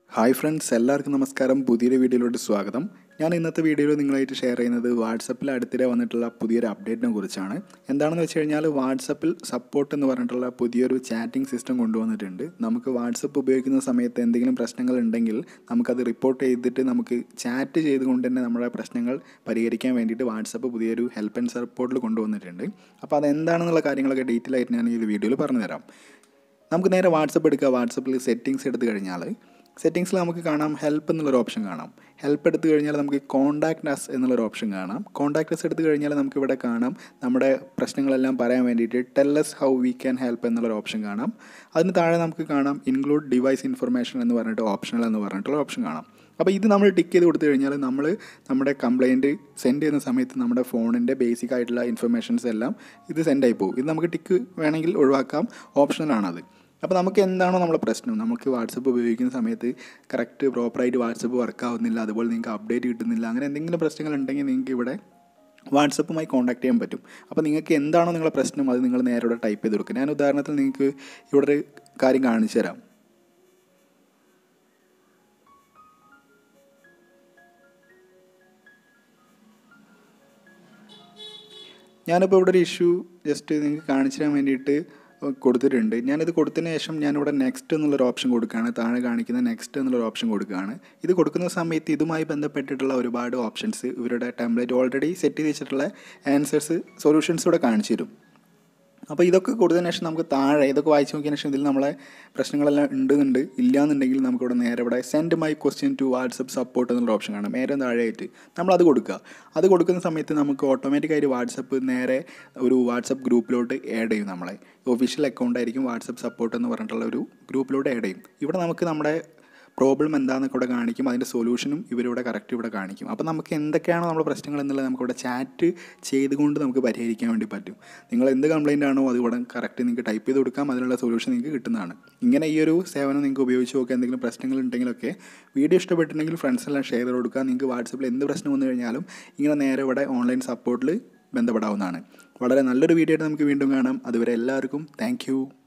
hi friends എല്ലാവർക്കും നമസ്കാരം പുതിയൊരു വീഡിയോയിലോട്ട് സ്വാഗതം ഞാൻ ഇന്നത്തെ വീഡിയോയിൽ നിങ്ങളായിട്ട് ഷെയർ ചെയ്യുന്നത് വാട്സപ്പിൽ അടുത്തിടെ വന്നിട്ടുള്ള പുതിയൊരു അപ്ഡേറ്റിനെ കുറിച്ചാണ് എന്താണെന്ന് വെച്ച് കഴിഞ്ഞാൽ വാട്സപ്പിൽ സപ്പോർട്ട് എന്ന് പറഞ്ഞിട്ടുള്ള പുതിയൊരു ചാറ്റിംഗ് സിസ്റ്റം കൊണ്ടുവന്നിട്ടുണ്ട് നമുക്ക് വാട്സപ്പ് ഉപയോഗിക്കുന്ന സമയത്ത് എന്തെങ്കിലും പ്രശ്നങ്ങൾ ഉണ്ടെങ്കിൽ നമുക്കത് റിപ്പോർട്ട് ചെയ്തിട്ട് നമുക്ക് ചാറ്റ് ചെയ്തുകൊണ്ട് തന്നെ നമ്മുടെ പ്രശ്നങ്ങൾ പരിഹരിക്കാൻ വേണ്ടിയിട്ട് വാട്സപ്പ് പുതിയൊരു ഹെൽപ്പ് ആൻഡ് സപ്പോർട്ടിൽ കൊണ്ടുവന്നിട്ടുണ്ട് അപ്പോൾ അതെന്താണെന്നുള്ള കാര്യങ്ങളൊക്കെ ഡീറ്റെയിൽ ആയിട്ട് ഞാൻ ഈ ഒരു വീഡിയോയിൽ പറഞ്ഞു തരാം നമുക്ക് നേരെ വാട്സപ്പ് എടുക്കുക വാട്സപ്പിൽ സെറ്റിങ്സ് എടുത്തു കഴിഞ്ഞാൽ സെറ്റിങ്സിൽ നമുക്ക് കാണാം ഹെൽപ്പ് എന്നുള്ളൊരു ഓപ്ഷൻ കാണാം ഹെൽപ്പ് എടുത്തു കഴിഞ്ഞാൽ നമുക്ക് കോൺടാക്ട് അസ് എന്നുള്ളൊരു ഓപ്ഷൻ കാണാം കോൺടാക്ട് അസ് എടുത്തു കഴിഞ്ഞാൽ നമുക്ക് ഇവിടെ കാണാം നമ്മുടെ പ്രശ്നങ്ങളെല്ലാം പറയാൻ വേണ്ടിയിട്ട് tell us how we can help എന്നുള്ളൊരു ഓപ്ഷൻ കാണാം അതിന് താഴെ നമുക്ക് കാണാം ഇൻക്ലൂഡ് ഡിവൈസ് ഇൻഫർമേഷൻ എന്ന് പറഞ്ഞിട്ട് ഓപ്ഷണൽ എന്ന് പറഞ്ഞിട്ടുള്ള ഓപ്ഷൻ കാണാം അപ്പോൾ ഇത് നമ്മൾ ടിക്ക് ചെയ്ത് കൊടുത്തു കഴിഞ്ഞാൽ നമ്മൾ നമ്മുടെ കംപ്ലയിൻറ്റ് സെൻഡ് ചെയ്യുന്ന സമയത്ത് നമ്മുടെ ഫോണിൻ്റെ ബേസിക് ആയിട്ടുള്ള ഇൻഫർമേഷൻസ് എല്ലാം ഇത് സെൻഡ് ആയി പോകും ഇത് നമുക്ക് ടിക്ക് വേണമെങ്കിൽ ഒഴിവാക്കാം ഓപ്ഷണലാണത് അപ്പോൾ നമുക്ക് എന്താണോ നമ്മുടെ പ്രശ്നം നമുക്ക് വാട്സപ്പ് ഉപയോഗിക്കുന്ന സമയത്ത് കറക്റ്റ് പ്രോപ്പറായിട്ട് വാട്സപ്പ് വർക്ക് ആവുന്നില്ല അതുപോലെ നിങ്ങൾക്ക് അപ്ഡേറ്റ് കിട്ടുന്നില്ല അങ്ങനെ എന്തെങ്കിലും പ്രശ്നങ്ങൾ ഉണ്ടെങ്കിൽ നിങ്ങൾക്ക് ഇവിടെ വാട്സപ്പുമായി കോൺടാക്ട് ചെയ്യാൻ പറ്റും അപ്പോൾ നിങ്ങൾക്ക് എന്താണോ നിങ്ങളുടെ പ്രശ്നം അത് നിങ്ങൾ നേരെ ഇവിടെ ടൈപ്പ് ചെയ്ത് കൊടുക്കുക ഞാൻ ഉദാഹരണത്തിൽ നിങ്ങൾക്ക് ഇവിടെ ഒരു കാര്യം കാണിച്ചു തരാം ഞാനിപ്പോൾ ഇവിടെ ഒരു ഇഷ്യൂ ജസ്റ്റ് നിങ്ങൾക്ക് കാണിച്ചു തരാൻ വേണ്ടിയിട്ട് കൊടുത്തിട്ടുണ്ട് ഞാനിത് കൊടുത്തതിന് ശേഷം ഞാനിവിടെ നെക്സ്റ്റ് എന്നുള്ളൊരു ഓപ്ഷൻ കൊടുക്കുകയാണ് താഴെ കാണിക്കുന്ന നെക്സ്റ്റ് എന്നുള്ളൊരു ഓപ്ഷൻ കൊടുക്കുകയാണ് ഇത് കൊടുക്കുന്ന സമയത്ത് ഇതുമായി ബന്ധപ്പെട്ടിട്ടുള്ള ഒരുപാട് ഓപ്ഷൻസ് ഇവരുടെ ടെംപ്ലേറ്റ് ഓൾറെഡി സെറ്റ് ചെയ്ത് വെച്ചിട്ടുള്ള ആൻസേഴ്സ് സൊല്യൂഷൻസ് ഇവിടെ കാണിച്ചു തരും അപ്പോൾ ഇതൊക്കെ കൊടുത്തതിന് ശേഷം നമുക്ക് താഴെ ഇതൊക്കെ വായിച്ച് നോക്കിയതിന് ശേഷം ഇതിൽ നമ്മളെ പ്രശ്നങ്ങളെല്ലാം ഉണ്ടെന്നുണ്ട് ഇല്ലയെന്നുണ്ടെങ്കിൽ നമുക്കിവിടെ നേരെ ഇവിടെ send my question to WhatsApp support എന്നുള്ള ഓപ്ഷൻ കാണാം നേരെ താഴെയായിട്ട് നമ്മളത് കൊടുക്കുക അത് കൊടുക്കുന്ന സമയത്ത് നമുക്ക് ഓട്ടോമാറ്റിക്കായിട്ട് വാട്സപ്പ് നേരെ ഒരു വാട്സപ്പ് ഗ്രൂപ്പിലോട്ട് ആഡ് ചെയ്യും നമ്മളെ ഒഫീഷ്യൽ അക്കൗണ്ട് ആയിരിക്കും വാട്സപ്പ് സപ്പോർട്ട് എന്ന് പറഞ്ഞിട്ടുള്ള ഒരു ഗ്രൂപ്പിലോട്ട് ആഡ് ചെയ്യും ഇവിടെ നമുക്ക് നമ്മുടെ പ്രോബ്ലം എന്താണെന്നൊക്കെ ഇവിടെ കാണിക്കും അതിൻ്റെ സൊല്യൂഷനും ഇവരിവിടെ കറക്റ്റ് ഇവിടെ കാണിക്കും അപ്പോൾ നമുക്ക് എന്തൊക്കെയാണോ നമ്മുടെ പ്രശ്നങ്ങൾ എന്നുള്ളത് നമുക്കിവിടെ ചാറ്റ് ചെയ്തുകൊണ്ട് നമുക്ക് പരിഹരിക്കാൻ വേണ്ടി പറ്റും നിങ്ങൾ എന്ത് കംപ്ലയിൻ്റ് ആണോ അത് ഇവിടെ കറക്റ്റ് നിങ്ങൾക്ക് ടൈപ്പ് ചെയ്ത് കൊടുക്കാം അതിനുള്ള സൊല്യൂഷൻ നിങ്ങൾക്ക് കിട്ടുന്നതാണ് ഇങ്ങനെ ഈ ഒരു സേവനം നിങ്ങൾക്ക് ഉപയോഗിച്ച് നോക്കുക എന്തെങ്കിലും പ്രശ്നങ്ങൾ ഉണ്ടെങ്കിലൊക്കെ വീഡിയോ ഇഷ്ടപ്പെട്ടിട്ടുണ്ടെങ്കിൽ ഫ്രണ്ട്സ് എല്ലാം ഷെയർ ചെയ്ത് കൊടുക്കുക നിങ്ങൾക്ക് വാട്സപ്പിൽ എന്ത് പ്രശ്നം വന്നു കഴിഞ്ഞാലും ഇങ്ങനെ നേരെ ഇവിടെ ഓൺലൈൻ സപ്പോർട്ടിൽ ബന്ധപ്പെടാവുന്നതാണ് വളരെ നല്ലൊരു വീഡിയോ ആയിട്ട് നമുക്ക് വീണ്ടും കാണാം അതുവരെ എല്ലാവർക്കും താങ്ക്